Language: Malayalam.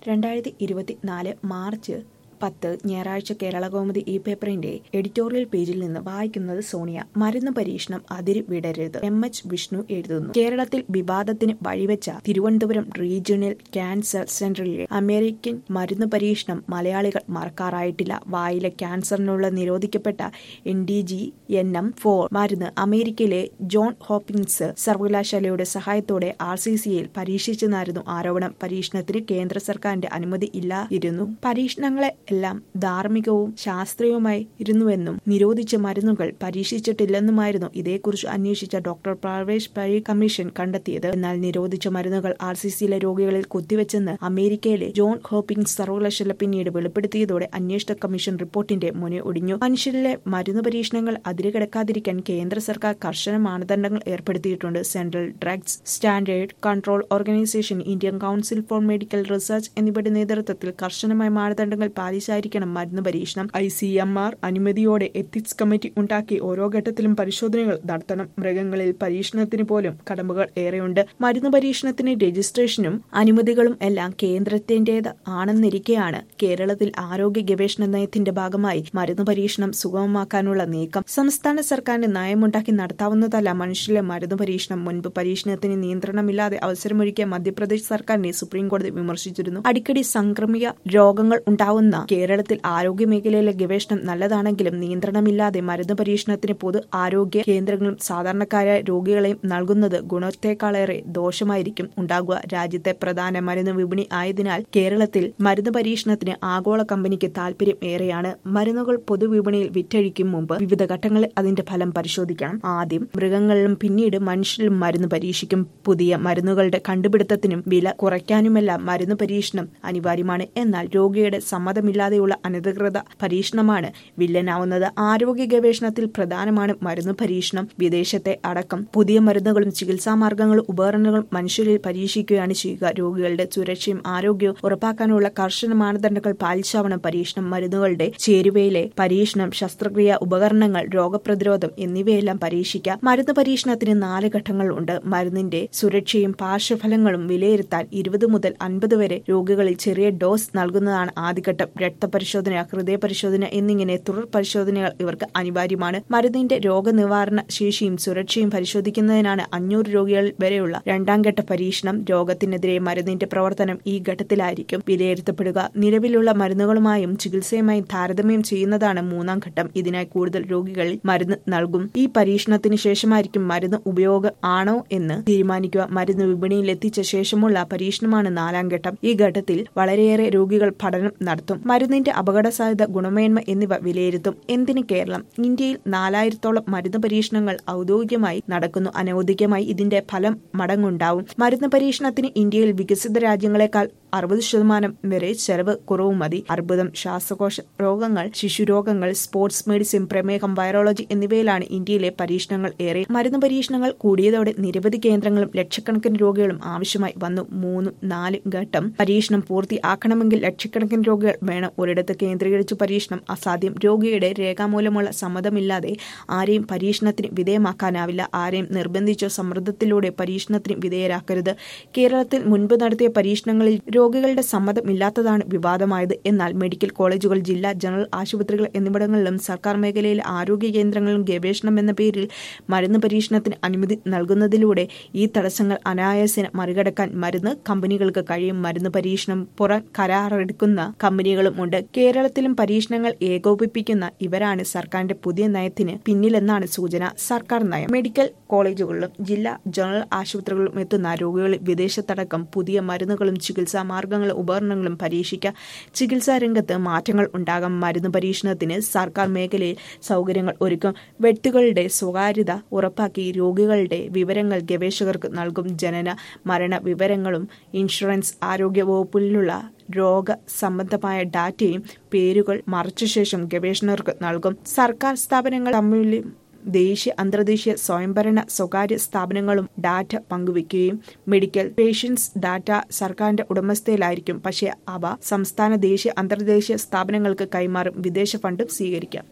രണ്ടായിരത്തി ഇരുപത്തിനാല് മാർച്ച് പത്ത് ഞായറാഴ്ച കേരളകൗമുദി ഈ പേപ്പറിന്റെ എഡിറ്റോറിയൽ പേജിൽ നിന്ന് വായിക്കുന്നത് സോണിയ മരുന്ന് പരീക്ഷണം അതിരി വിടരുത് എം എച്ച് വിഷ്ണു എഴുതുന്നു കേരളത്തിൽ വിവാദത്തിന് വഴിവെച്ച Thiruvananthapuram regional cancer centre American മരുന്ന് പരീക്ഷണം മലയാളികൾ മറക്കാറായിട്ടില്ല വായിലെ ക്യാൻസറിനുള്ള നിരോധിക്കപ്പെട്ട N D G N M four മരുന്ന് അമേരിക്കയിലെ ജോൺ ഹോപ്പിൻസ് സർവകലാശാലയുടെ സഹായത്തോടെ ആർ സി സിയിൽ പരീക്ഷിച്ചെന്നായിരുന്നു ആരോപണം പരീക്ഷണത്തിന് കേന്ദ്ര സർക്കാരിന്റെ അനുമതി ഇല്ലായിരുന്നു പരീക്ഷണങ്ങളെ എല്ലാം ധാർമ്മികവും ശാസ്ത്രീയവുമായി ഇരുന്നുവെന്നും നിരോധിച്ച മരുന്നുകൾ പരീക്ഷിച്ചിട്ടില്ലെന്നുമായിരുന്നു ഇതേക്കുറിച്ച് അന്വേഷിച്ച ഡോക്ടർ പ്രവേശ് പൈ കമ്മീഷൻ കണ്ടെത്തിയത് എന്നാൽ നിരോധിച്ച മരുന്നുകൾ ആർ സി സിയിലെ രോഗികളിൽ കുത്തിവെച്ചെന്ന് അമേരിക്കയിലെ ജോൺ ഹോപ്പിംഗ്സ് സർവകലാശാല പിന്നീട് വെളിപ്പെടുത്തിയതോടെ അന്വേഷണ കമ്മീഷൻ റിപ്പോർട്ടിന്റെ മുന ഒടിഞ്ഞു മനുഷ്യരിലെ മരുന്ന് പരീക്ഷണങ്ങൾ അതിരുകിടക്കാതിരിക്കാൻ കേന്ദ്ര സർക്കാർ കർശന മാനദണ്ഡങ്ങൾ ഏർപ്പെടുത്തിയിട്ടുണ്ട് central drugs standard control organisation Indian council for medical research എന്നിവയുടെ നേതൃത്വത്തിൽ കർശനമായ മാനദണ്ഡങ്ങൾ പാലിച്ചായിരിക്കണം മരുന്ന് പരീക്ഷണം ഐ സി എം ആർ അനുമതിയോടെ എത്തിക്സ് കമ്മിറ്റി ഉണ്ടാക്കി ഓരോ ഘട്ടത്തിലും പരിശോധനകൾ നടത്തണം മൃഗങ്ങളിൽ പരീക്ഷണത്തിന് പോലും കടമ്പകൾ ഏറെയുണ്ട് മരുന്ന് പരീക്ഷണത്തിന് രജിസ്ട്രേഷനും അനുമതികളും എല്ലാം കേന്ദ്രത്തിന്റേത് ആണെന്നിരിക്കെയാണ് കേരളത്തിൽ ആരോഗ്യ ഗവേഷണ നയത്തിന്റെ ഭാഗമായി മരുന്ന് പരീക്ഷണം സുഗമമാക്കാനുള്ള നീക്കം സംസ്ഥാന സർക്കാരിന് നയമുണ്ടാക്കി നടത്താവുന്നതല്ല മനുഷ്യരിലെ മരുന്ന് പരീക്ഷണം മുൻപ് പരീക്ഷണത്തിന് നിയന്ത്രണമില്ലാതെ അവസരമൊരുക്കിയ മധ്യപ്രദേശ് സർക്കാരിനെ സുപ്രീംകോടതി വിമർശിച്ചിരുന്നു അടിക്കടി സംക്രമിക രോഗങ്ങൾ ഉണ്ടാവുന്ന കേരളത്തിൽ ആരോഗ്യ മേഖലയിലെ ഗവേഷണം നല്ലതാണെങ്കിലും നിയന്ത്രണമില്ലാതെ മരുന്ന് പരീക്ഷണത്തിന് പൊതു ആരോഗ്യ കേന്ദ്രങ്ങളും സാധാരണക്കാരായ രോഗികളെയും നൽകുന്നത് ഗുണത്തേക്കാളേറെ ദോഷമായിരിക്കും ഉണ്ടാകുക രാജ്യത്തെ പ്രധാന മരുന്ന് വിപണി ആയതിനാൽ കേരളത്തിൽ മരുന്ന് പരീക്ഷണത്തിന് ആഗോള കമ്പനിക്ക് താൽപര്യം ഏറെയാണ് മരുന്നുകൾ പൊതുവിപണിയിൽ വിറ്റഴിക്കും മുമ്പ് വിവിധ ഘട്ടങ്ങളിൽ അതിന്റെ ഫലം പരിശോധിക്കണം ആദ്യം മൃഗങ്ങളിലും പിന്നീട് മനുഷ്യരിലും മരുന്ന് പരീക്ഷിക്കും പുതിയ മരുന്നുകളുടെ കണ്ടുപിടുത്തത്തിനും വില കുറയ്ക്കാനുമെല്ലാം മരുന്ന് പരീക്ഷണം അനിവാര്യമാണ് എന്നാൽ രോഗിയുടെ സമ്മതമില്ലാതെയുള്ള അനധികൃത പരീക്ഷണമാണ് വില്ലനാവുന്നത് ആരോഗ്യ ഗവേഷണത്തിൽ പ്രധാനമാണ് മരുന്ന് പരീക്ഷണം വിദേശത്തെ അടക്കം പുതിയ മരുന്നുകളും ചികിത്സാ മാർഗങ്ങളും ഉപകരണങ്ങളും മനുഷ്യരിൽ പരീക്ഷിക്കുകയാണ് ചെയ്യുക രോഗികളുടെ സുരക്ഷയും ആരോഗ്യവും ഉറപ്പാക്കാനുള്ള കർശന മാനദണ്ഡങ്ങൾ പാലിച്ചാവണം പരീക്ഷണം മരുന്നുകളുടെ ചേരുവയിലെ പരീക്ഷണം ശസ്ത്രക്രിയ ഉപകരണങ്ങൾ രോഗപ്രതിരോധം എന്നിവയെല്ലാം പരീക്ഷിക്കാം മരുന്ന് പരീക്ഷണത്തിന് നാല് ഘട്ടങ്ങളുണ്ട് മരുന്നിന്റെ സുരക്ഷയും പാർശ്വഫലങ്ങളും വിലയിരുത്താൻ ഇരുപത് മുതൽ അൻപത് വരെ രോഗികളിൽ ചെറിയ ഡോസ് നൽകുന്നതാണ് ആദ്യഘട്ടം രക്തപരിശോധന ഹൃദയപരിശോധന എന്നിങ്ങനെ തുടർ പരിശോധനകൾ ഇവർക്ക് അനിവാര്യമാണ് മരുന്നിന്റെ രോഗനിവാരണ ശേഷിയും സുരക്ഷയും പരിശോധിക്കുന്നതിനാണ് അഞ്ഞൂറ് രോഗികളിൽ വരെയുള്ള രണ്ടാം ഘട്ട പരീക്ഷണം രോഗത്തിനെതിരെ മരുന്നിന്റെ പ്രവർത്തനം ഈ ഘട്ടത്തിലായിരിക്കും വിലയിരുത്തപ്പെടുക നിലവിലുള്ള മരുന്നുകളുമായും ചികിത്സയുമായും താരതമ്യം ചെയ്യുന്നതാണ് മൂന്നാം ഘട്ടം ഇതിനായി കൂടുതൽ രോഗികളിൽ മരുന്ന് നൽകും ഈ പരീക്ഷണത്തിന് ശേഷമായിരിക്കും മരുന്ന് ഉപയോഗം ആണോ എന്ന് തീരുമാനിക്കുക മരുന്ന് വിപണിയിൽ എത്തിച്ച ശേഷമുള്ള പരീക്ഷണമാണ് നാലാം ഘട്ടം ഈ ഘട്ടത്തിൽ വളരെയേറെ രോഗികൾ പഠനം നടത്തും മരുന്നിന്റെ അപകട സാധ്യത ഗുണമേന്മ എന്നിവ വിലയിരുത്തും എന്തിന് കേരളം ഇന്ത്യയിൽ നാലായിരത്തോളം മരുന്ന് പരീക്ഷണങ്ങൾ ഔദ്യോഗികമായി നടക്കുന്നു അനൌദ്യോഗികമായി ഇതിന്റെ ഫലം മടങ്ങുണ്ടാവും മരുന്ന് പരീക്ഷണത്തിന് ഇന്ത്യയിൽ വികസിത രാജ്യങ്ങളെക്കാൾ അറുപത് ശതമാനം വരെ ചെലവ് കുറവ് മതി അർബുദം ശ്വാസകോശ രോഗങ്ങൾ ശിശുരോഗങ്ങൾ സ്പോർട്സ് മെഡിസിൻ പ്രമേഹം വൈറോളജി എന്നിവയിലാണ് ഇന്ത്യയിലെ പരീക്ഷണങ്ങൾ ഏറെ മരുന്ന് പരീക്ഷണങ്ങൾ കൂടിയതോടെ നിരവധി കേന്ദ്രങ്ങളും ലക്ഷക്കണക്കിന് രോഗികളും ആവശ്യമായി വന്നു മൂന്നും നാലും ഘട്ടം പരീക്ഷണം പൂർത്തിയാക്കണമെങ്കിൽ ലക്ഷക്കണക്കിന് രോഗികൾ വേണം ഒരിടത്ത് കേന്ദ്രീകരിച്ച് പരീക്ഷണം അസാധ്യം രോഗിയുടെ രേഖാമൂലമുള്ള സമ്മതമില്ലാതെ ആരെയും പരീക്ഷണത്തിന് വിധേയമാക്കാനാവില്ല ആരെയും നിർബന്ധിച്ചോ സമ്മർദ്ദത്തിലൂടെ പരീക്ഷണത്തിന് വിധേയരാക്കരുത് കേരളത്തിൽ മുൻപ് നടത്തിയ പരീക്ഷണങ്ങളിൽ രോഗികളുടെ സമ്മതമില്ലാത്തതാണ് വിവാദമായത് എന്നാൽ മെഡിക്കൽ കോളേജുകൾ ജില്ലാ ജനറൽ ആശുപത്രികൾ എന്നിവിടങ്ങളിലും സർക്കാർ മേഖലയിലെ ആരോഗ്യ കേന്ദ്രങ്ങളിലും ഗവേഷണം എന്ന പേരിൽ മരുന്ന് പരീക്ഷണത്തിന് അനുമതി നൽകുന്നതിലൂടെ ഈ തടസ്സങ്ങൾ അനായാസേന മറികടക്കാൻ മരുന്ന് കമ്പനികൾക്ക് കഴിയും മരുന്ന് പരീക്ഷണം പുറം കരാറെടുക്കുന്ന കമ്പനികളും ഉണ്ട് കേരളത്തിലും പരീക്ഷണങ്ങൾ ഏകോപിപ്പിക്കുന്ന ഇവരാണ് സർക്കാരിന്റെ പുതിയ നയത്തിന് പിന്നിലെന്നാണ് സൂചന സർക്കാർ നയം മെഡിക്കൽ കോളേജുകളിലും ജില്ലാ ജനറൽ ആശുപത്രികളിലും എത്തുന്ന രോഗികളിൽ വിദേശത്തടക്കം പുതിയ മരുന്നുകളും ചികിത്സാ മാർഗങ്ങളും ഉപകരണങ്ങളും പരീക്ഷിക്കാം ചികിത്സാ രംഗത്ത് മാറ്റങ്ങൾ ഉണ്ടാകാം മരുന്ന് പരീക്ഷണത്തിന് സർക്കാർ മേഖലയിൽ സൗകര്യങ്ങൾ ഒരുക്കും വ്യക്തികളുടെ സ്വകാര്യത ഉറപ്പാക്കി രോഗികളുടെ വിവരങ്ങൾ ഗവേഷകർക്ക് നൽകും ജനന മരണ വിവരങ്ങളും ഇൻഷുറൻസ് ആരോഗ്യ വകുപ്പിലുള്ള രോഗ സംബന്ധമായ ഡാറ്റയും പേരുകൾ മറച്ച ശേഷം ഗവേഷകർക്ക് നൽകും സർക്കാർ സ്ഥാപനങ്ങൾ തമ്മിൽ ദേശീയ അന്തർദേശീയ സ്വയംഭരണ സ്വകാര്യ സ്ഥാപനങ്ങളും ഡാറ്റ പങ്കുവയ്ക്കുകയും മെഡിക്കൽ പേഷ്യൻസ് ഡാറ്റ സർക്കാരിന്റെ ഉടമസ്ഥയിലായിരിക്കും പക്ഷേ അവ സംസ്ഥാന ദേശീയ അന്തർദേശീയ സ്ഥാപനങ്ങൾക്ക് കൈമാറും വിദേശ ഫണ്ടും സ്വീകരിക്കാം